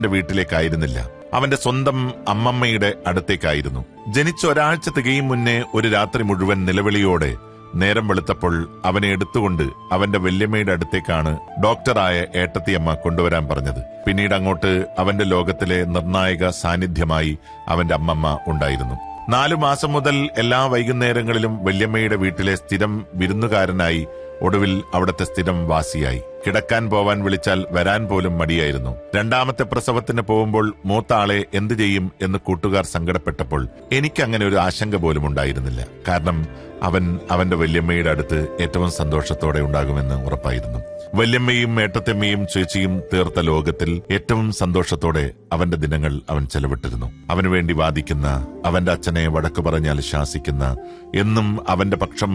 വീട്ടിലേക്കായിരുന്നില്ല അവന്റെ സ്വന്തം അമ്മമ്മയുടെ അടുത്തേക്കായിരുന്നു ജനിച്ച ഒരാഴ്ച തികയും മുന്നേ ഒരു രാത്രി മുഴുവൻ നിലവിളിയോടെ നേരം വെളുത്തപ്പോൾ അവനെ എടുത്തുകൊണ്ട് അവന്റെ വല്യമ്മയുടെ അടുത്തേക്കാണ് ഡോക്ടറായ ഏട്ടത്തിയമ്മ കൊണ്ടുവരാൻ പറഞ്ഞത് പിന്നീട് അങ്ങോട്ട് അവന്റെ ലോകത്തിലെ നിർണായക സാന്നിധ്യമായി അവന്റെ അമ്മമ്മ ഉണ്ടായിരുന്നു നാലു മാസം മുതൽ എല്ലാ വൈകുന്നേരങ്ങളിലും വല്യമ്മയുടെ വീട്ടിലെ സ്ഥിരം വിരുന്നുകാരനായി ഒടുവിൽ അവിടുത്തെ സ്ഥിരം വാസിയായി കിടക്കാൻ പോവാൻ വിളിച്ചാൽ വരാൻ പോലും മടിയായിരുന്നു രണ്ടാമത്തെ പ്രസവത്തിന് പോകുമ്പോൾ മൂത്താളെ എന്തു ചെയ്യും എന്ന് കൂട്ടുകാർ സങ്കടപ്പെട്ടപ്പോൾ എനിക്ക് അങ്ങനെ ഒരു ആശങ്ക പോലും ഉണ്ടായിരുന്നില്ല കാരണം അവൻ അവന്റെ വല്യമ്മയുടെ അടുത്ത് ഏറ്റവും സന്തോഷത്തോടെ ഉണ്ടാകുമെന്ന് ഉറപ്പായിരുന്നു വല്യമ്മയും ഏട്ടത്തമ്മയും ചേച്ചിയും തീർത്ത ലോകത്തിൽ ഏറ്റവും സന്തോഷത്തോടെ അവന്റെ ദിനങ്ങൾ അവൻ ചെലവിട്ടിരുന്നു അവനു വേണ്ടി വാദിക്കുന്ന അവന്റെ അച്ഛനെ വടക്കു പറഞ്ഞാൽ ശാസിക്കുന്ന എന്നും അവന്റെ പക്ഷം